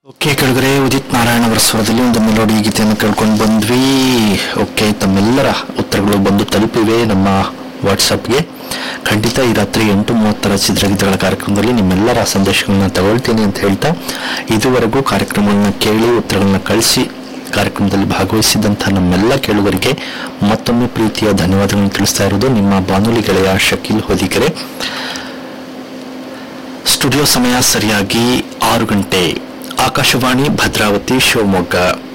okay ಕೆಳಗರೆ ಉದಿತ್ ನಾರಾಯಣ ಅವರ ಸ್ವರದಲ್ಲಿ ಒಂದು ಮೆಲೋಡಿ ಗೀತೆಯನ್ನು ಕೇಳ್ಕೊಂಡು ಬಂದ್ವಿ ಓಕೆ ತಮ್ಮೆಲ್ಲರ ಉತ್ತರಗಳು ಬಂದು ತಲುಪಿವೆ ನಮ್ಮ ವಾಟ್ಸಪ್ಗೆ ಖಂಡಿತ ಈ ರಾತ್ರಿ ಎಂಟು ಮೂವತ್ತರ ಚಿತ್ರಗೀತೆಗಳ ಕಾರ್ಯಕ್ರಮದಲ್ಲಿ ನಿಮ್ಮೆಲ್ಲರ ಸಂದೇಶಗಳನ್ನ ತಗೊಳ್ತೀನಿ ಅಂತ ಹೇಳ್ತಾ ಇದುವರೆಗೂ ಕಾರ್ಯಕ್ರಮವನ್ನು ಕೇಳಿ ಉತ್ತರಗಳನ್ನ ಕಳಿಸಿ ಕಾರ್ಯಕ್ರಮದಲ್ಲಿ ಭಾಗವಹಿಸಿದಂಥ ನಮ್ಮೆಲ್ಲ ಕೇಳುಗರಿಗೆ ಮತ್ತೊಮ್ಮೆ ಪ್ರೀತಿಯ ಧನ್ಯವಾದಗಳನ್ನು ತಿಳಿಸ್ತಾ ಇರೋದು ನಿಮ್ಮ ಬಾನುಲಿ ಗೆಳೆಯ ಶಕೀಲ್ ಹೊದಿಕೆರೆ ಸ್ಟುಡಿಯೋ ಸಮಯ ಸರಿಯಾಗಿ ಆರು ಗಂಟೆ ಆಕಾಶವಾಣಿ ಭದ್ರಾವತಿ ಶಿವಮೊಗ್ಗ